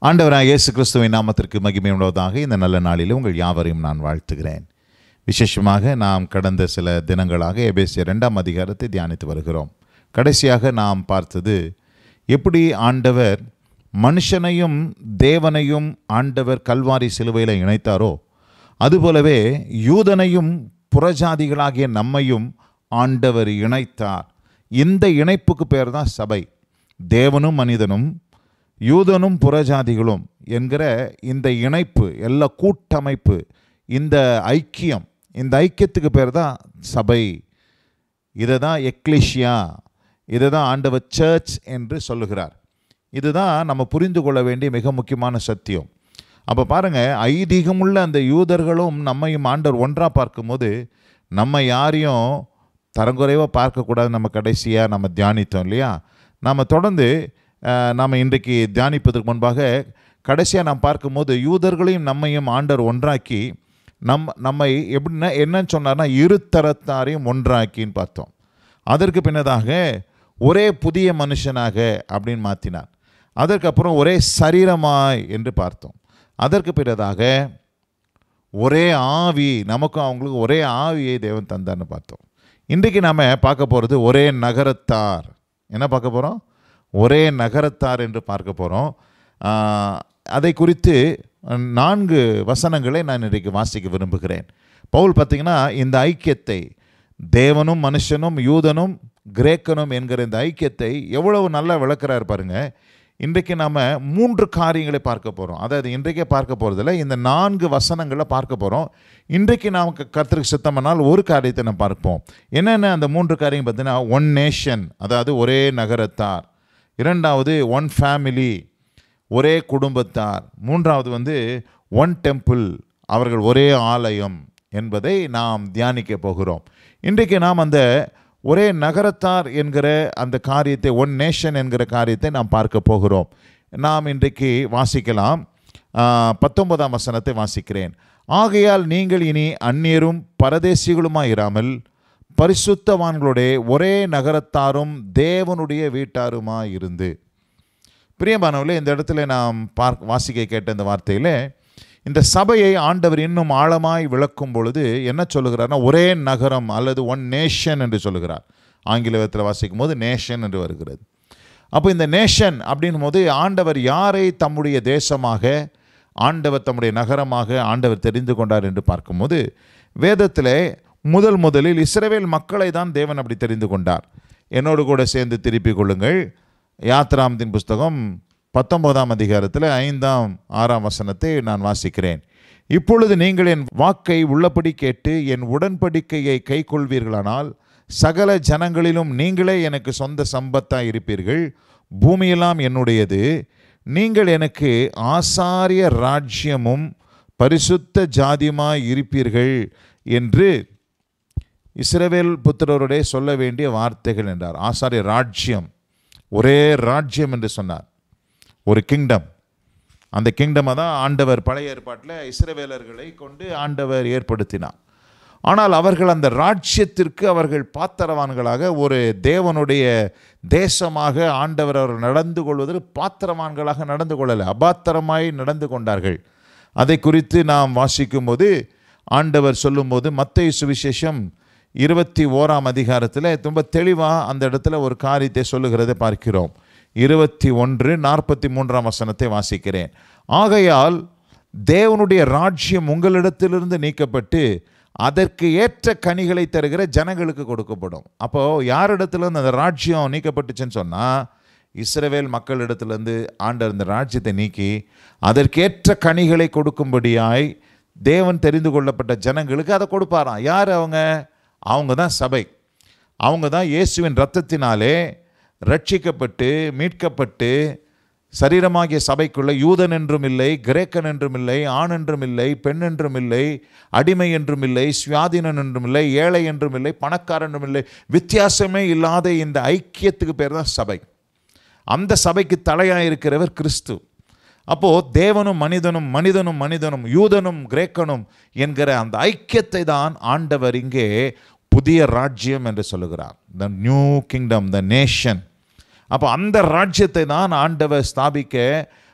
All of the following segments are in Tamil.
ஆண்டவராக இயேசு கிறிஸ்துவின் நாமத்திற்கு மகிமை உண்டாவதாக இந்த நல்ல நாளில் உங்கள் யாவரையும் நான் வாழ்த்துகிறேன் விசேஷமாக நாம் கடந்த சில தினங்களாக எபேசிய ரெண்டாம் அதிகாரத்தை தியானித்து வருகிறோம் கடைசியாக நாம் பார்த்தது எப்படி ஆண்டவர் மனுஷனையும் தேவனையும் ஆண்டவர் கல்வாரி சிலுவையில் இணைத்தாரோ அதுபோலவே யூதனையும் புறஜாதிகளாகிய நம்மையும் ஆண்டவர் இணைத்தார் இந்த இணைப்புக்கு பேர் தான் சபை தேவனும் மனிதனும் யூதனும் புறஜாதிகளும் என்கிற இந்த இணைப்பு எல்லா கூட்டமைப்பு இந்த ஐக்கியம் இந்த ஐக்கியத்துக்கு பேர் தான் சபை இதை தான் எக்லிஷியா இதை தான் ஆண்டவர் சர்ச் என்று சொல்லுகிறார் இதுதான் நம்ம புரிந்து கொள்ள வேண்டிய மிக முக்கியமான சத்தியம் அப்போ பாருங்கள் ஐதீகமுள்ள அந்த யூதர்களும் நம்மையும் ஆண்டவர் ஒன்றாக பார்க்கும்போது நம்ம யாரையும் தரங்குறைவாக பார்க்கக்கூடாது நம்ம கடைசியாக நம்ம தியானித்தோம் இல்லையா நம்ம தொடர்ந்து அஹ், நாம் இன்றைக்கு தியானிப்பதற்கு முன்பாக கடைசியாக நாம் பார்க்கும்போது யூதர்களையும் நம்மையும் ஆண்டவர் ஒன்றாக்கி நம் நம்மை எப்படின்னா என்னன்னு சொன்னார்னா இரு தரத்தாரையும் ஒன்றாக்கின்னு பார்த்தோம் அதற்கு பின்னதாக ஒரே புதிய மனுஷனாக அப்படின்னு மாற்றினார் அதற்கப்புறம் ஒரே சரீரமாய் என்று பார்த்தோம் அதற்கு பிறதாக ஒரே ஆவி நமக்கும் அவங்களுக்கு ஒரே ஆவியை தேவன் தந்தார்னு பார்த்தோம் இன்றைக்கு நாம் பார்க்க போகிறது ஒரே நகரத்தார் என்ன பார்க்க போகிறோம் ஒரே நகரத்தார் என்று பார்க்க போகிறோம் அதை குறித்து நான்கு வசனங்களை நான் இன்றைக்கு வாசிக்க விரும்புகிறேன் பவுல் பார்த்தீங்கன்னா இந்த ஐக்கியத்தை தேவனும் மனுஷனும் யூதனும் கிரேக்கனும் என்கிற இந்த ஐக்கியத்தை எவ்வளவு நல்லா விளக்குறாரு பாருங்க இன்றைக்கு நாம் மூன்று காரியங்களை பார்க்க போகிறோம் அதாவது இன்றைக்கே பார்க்க போகிறதில்ல இந்த நான்கு வசனங்களை பார்க்க போகிறோம் இன்றைக்கு நாம் க- கர்த்தருக்கு சுத்தமானால் ஒரு காரியத்தை நம்ம பார்ப்போம் என்னென்ன அந்த மூன்று காரியம் பார்த்தீங்கன்னா ஒன் நேஷன் அதாவது ஒரே நகரத்தார் இரண்டாவது ஒன் ஃபேமிலி ஒரே குடும்பத்தார் மூன்றாவது வந்து ஒன் டெம்பிள் அவர்கள் ஒரே ஆலயம் என்பதை நாம் தியானிக்க போகிறோம் இன்றைக்கு நாம் அந்த ஒரே நகரத்தார் என்கிற அந்த காரியத்தை ஒன் நேஷன் என்கிற காரியத்தை நாம் பார்க்க போகிறோம் நாம் இன்றைக்கு வாசிக்கலாம் ஆ, பத்தொன்பதாம் வசனத்தை வாசிக்கிறேன் ஆகையால் நீங்கள் இனி அந்நியரும் பரதேசிகளுமாய் இராமல் பரிசுத்தவான்களுடைய ஒரே நகரத்தாரும் தேவனுடைய வீட்டாருமாய் இருந்து பிரியமானவர்களே இந்த இடத்துல நாம் பார்க் வாசிக்க கேட்ட இந்த வார்த்தையில் இந்த சபையை ஆண்டவர் இன்னும் ஆழமாய் விளக்கும் பொழுது என்ன சொல்லுகிறார்னா ஒரே நகரம் அல்லது ஒன் நேஷன் என்று சொல்லுகிறார் ஆங்கிலத்தில் வாசிக்கும் போது நேஷன் என்று வருகிறது அப்போ இந்த நேஷன் அப்படின்னும் போது ஆண்டவர் யாரை தம்முடைய தேசமாக ஆண்டவர் தம்முடைய நகரமாக ஆண்டவர் தெரிந்து கொண்டார் என்று பார்க்கும்போது வேதத்திலே முதல் முதலில் இஸ்ரவேல் மக்களை தான் தேவன் அப்படி தெரிந்து கொண்டார் என்னோடு கூட சேர்ந்து திருப்பிக் கொள்ளுங்கள் யாத்ராமத்தின் புஸ்தகம் பத்தொன்பதாம் அதிகாரத்தில் ஐந்தாம் ஆறாம் வசனத்தை நான் வாசிக்கிறேன் இப்பொழுது நீங்கள் என் வாக்கை உள்ளபடி கேட்டு என் உடன்படிக்கையை கைக்கொள்வீர்களானால் சகல ஜனங்களிலும் நீங்களே எனக்கு சொந்த சம்பத்தாய் இருப்பீர்கள் பூமியெல்லாம் என்னுடையது நீங்கள் எனக்கு ஆசாரிய ராஜ்யமும் பரிசுத்த ஜாதியுமாய் இருப்பீர்கள் என்று இஸ்ரவேல் புத்திரருடைய சொல்ல வேண்டிய வார்த்தைகள் என்றார் ஆசாரிய ராஜ்யம் ஒரே ராஜ்யம் என்று சொன்னார் ஒரு கிங்டம் அந்த கிங்டமை தான் ஆண்டவர் பழைய ஏற்பாட்டில் இஸ்ரவேலர்களை கொண்டு ஆண்டவர் ஏற்படுத்தினார் ஆனால் அவர்கள் அந்த ராஜ்யத்திற்கு அவர்கள் பாத்திரவான்களாக ஒரு தேவனுடைய தேசமாக ஆண்டவர் அவர் நடந்து கொள்வதற்கு பாத்திரவான்களாக நடந்து கொள்ளலை அபாத்திரமாய் நடந்து கொண்டார்கள் அதை குறித்து நாம் வாசிக்கும்போது ஆண்டவர் சொல்லும்போது மத்தேயு சுவிசேஷம் இருபத்தி ஓராம் அதிகாரத்தில் ரொம்ப தெளிவாக அந்த இடத்துல ஒரு காரியத்தை சொல்லுகிறதை பார்க்கிறோம் இருபத்தி ஒன்று நாற்பத்தி மூன்றாம் வசனத்தை வாசிக்கிறேன் ஆகையால் தேவனுடைய ராஜ்யம் உங்களிடத்திலிருந்து நீக்கப்பட்டு அதற்கு ஏற்ற கனிகளை தருகிற ஜனங்களுக்கு கொடுக்கப்படும் அப்போது யாரிடத்துலேருந்து அந்த ராஜ்யம் நீக்கப்பட்டுச்சுன்னு சொன்னால் இஸ்ரவேல் மக்களிடத்திலிருந்து ஆண்டவர் இந்த ராஜ்யத்தை நீக்கி அதற்கேற்ற கனிகளை கொடுக்கும்படியாய் தேவன் தெரிந்து கொள்ளப்பட்ட ஜனங்களுக்கு அதை கொடுப்பாராம் யார் அவங்க அவங்க தான் சபை அவங்க தான் இயேசுவின் இரத்தத்தினாலே ரட்சிக்கப்பட்டு மீட்கப்பட்டு சரீரமாகிய சபைக்குள்ள யூதன் என்றும் இல்லை கிரேக்கன் என்றும் இல்லை ஆண் என்றும் இல்லை பெண் என்றும் இல்லை அடிமை என்றும் இல்லை சுயாதீனன் என்றும் இல்லை ஏழை என்றும் இல்லை பணக்காரன் என்றும் இல்லை வித்தியாசமே இல்லாத இந்த ஐக்கியத்துக்கு பேர் தான் சபை அந்த சபைக்கு தலையாக இருக்கிறவர் கிறிஸ்து அப்போது தேவனும் மனிதனும் மனிதனும் மனிதனும் யூதனும் கிரேக்கனும் என்கிற அந்த ஐக்கியத்தை தான் ஆண்டவர் இங்கே புதிய ராஜ்யம் என்று சொல்லுகிறார் the new kingdom the nation அப்போ அந்த ராஜ்யத்தை தான் ஆண்டவர் ஸ்தாபிக்க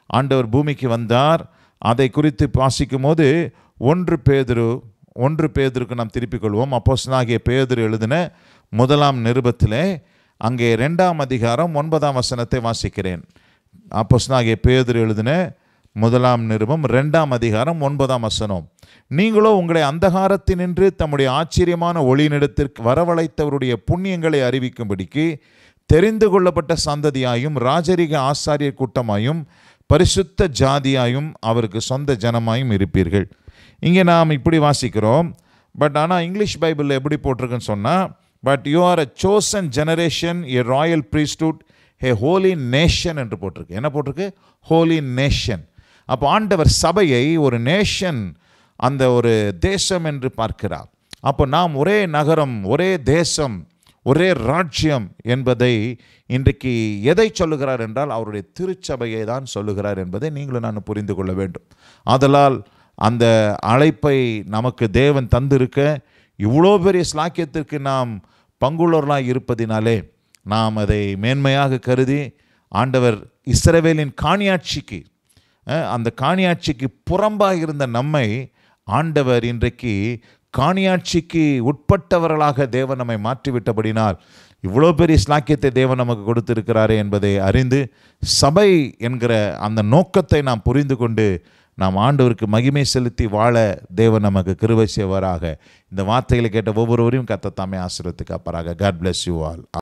ஆண்டவர் பூமிக்கு வந்தார் அதை குறித்து வாசிக்கும் போது ஒன்று பேதுரு ஒன்று பேதுருக்கு நாம் திருப்பிக் கொள்வோம் அப்போஸ்தலனாகிய பேதுரு எழுதின முதலாம் நிருபத்திலே அங்கே ரெண்டாம் அதிகாரம் ஒன்பதாம் வசனத்தை வாசிக்கிறேன் அப்போஸ்தலனாகிய பேதுரு எழுதின முதலாம் நிருபம் ரெண்டாம் அதிகாரம் ஒன்பதாம் வசனம் நீங்களோ உங்களை அந்தகாரத்தினின்று தம்முடைய ஆச்சரியமான ஒளியினிடத்திற்கு வரவழைத்தவருடைய புண்ணியங்களை அறிவிக்கும்படிக்கு தெரிந்து கொள்ளப்பட்ட சந்ததியாயும் ராஜரிக ஆசாரியர் கூட்டமாயும் பரிசுத்த ஜாதியாயும் அவருக்கு சொந்த ஜனமாயும் இருப்பீர்கள் இங்கே நாம் இப்படி வாசிக்கிறோம் பட் ஆனால் இங்கிலீஷ் பைபிளில் எப்படி போட்டிருக்குன்னு சொன்னால் but you are a chosen generation a royal priesthood a holy nation என்று போட்டிருக்கு என்ன போட்டிருக்கு ஹோலி நேஷன் அப்போ ஆண்டவர் சபையை ஒரு நேஷன் அந்த ஒரு தேசம் என்று பார்க்கிறார் அப்போ நாம் ஒரே நகரம் ஒரே தேசம் ஒரே ராஜ்யம் என்பதை இன்றைக்கு எதை சொல்லுகிறார் என்றால் அவருடைய திருச்சபையை தான் சொல்லுகிறார் என்பதை நீங்களும் நான் புரிந்து கொள்ள வேண்டும் ஆதலால் அந்த அழைப்பை நமக்கு தேவன் தந்திருக்க இவ்வளோ பெரிய ஸ்லாக்கியத்திற்கு நாம் பங்குள்ளவர்களாக இருப்பதினாலே நாம் அதை மேன்மையாக கருதி ஆண்டவர் இஸ்ரவேலின் காணியாட்சிக்கு அஹ், அந்த காணியாட்சிக்கு புறம்பாக இருந்த நம்மை ஆண்டவர் இன்றைக்கு காணியாட்சிக்கு உட்பட்டவர்களாக தேவன் நம்மை மாற்றிவிட்டபடினால் இவ்வளோ பெரிய ஸ்லாக்கியத்தை தேவன் நமக்கு கொடுத்திருக்கிறாரே என்பதை அறிந்து சபை என்கிற அந்த நோக்கத்தை நாம் புரிந்து கொண்டு நாம் ஆண்டவருக்கு மகிமை செலுத்தி வாழ தேவன் நமக்கு கிருபை செய்வாராக இந்த வார்த்தைகளை கேட்ட ஒவ்வொருவரையும் கத்தத்தாமே ஆசீர்வத்துக்கு அப்பராக காட் bless யூ ஆல்